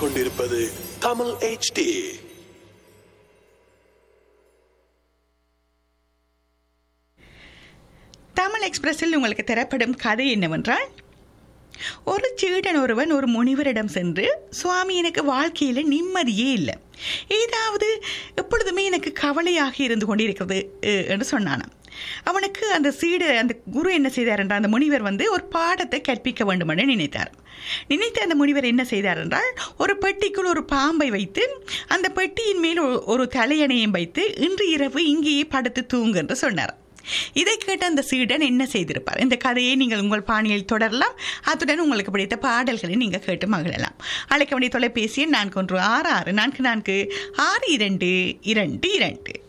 கேட்டுக்கொண்டிருப்பது தமிழ் HD தமிழ் எக்ஸ்பிரஸில் உங்களுக்கு தரப்படும் கதை என்னவென்றால் ஒரு சீடன் ஒருவன் ஒரு முனிவரிடம் சென்று சுவாமி எனக்கு வாழ்க்கையில் நிம்மதியே இல்லை ஏதாவது எப்பொழுதுமே எனக்கு கவலையாக இருந்து கொண்டிருக்கிறது அஹ், என்று சொன்னானாம் அவனுக்கு அந்த சீடர் அந்த குரு என்ன செய்தார் என்றால் அந்த முனிவர் வந்து ஒரு பாடத்தை கற்பிக்க வேண்டும் என்று நினைத்தார் நினைத்த அந்த முனிவர் என்ன செய்தார் என்றால் ஒரு பெட்டிக்குள் ஒரு பாம்பை வைத்து அந்த பெட்டியின் மேல் ஒரு- ஒரு தலையணையும் வைத்து இன்று இரவு இங்கேயே படுத்து தூங்கு என்று சொன்னார் இதை கேட்ட அந்த சீடன் என்ன செய்திருப்பார் இந்த கதையை நீங்கள் உங்கள் பாணியில் தொடரலாம் அத்துடன் உங்களுக்கு பிடித்த பாடல்களை நீங்கள் கேட்டு மகிழலாம் அழைக்க வேண்டிய தொலைபேசி எண் நான்கு ஒன்று ஆறு ஆறு நான்கு நான்கு ஆறு இரண்டு இரண்டு இரண்டு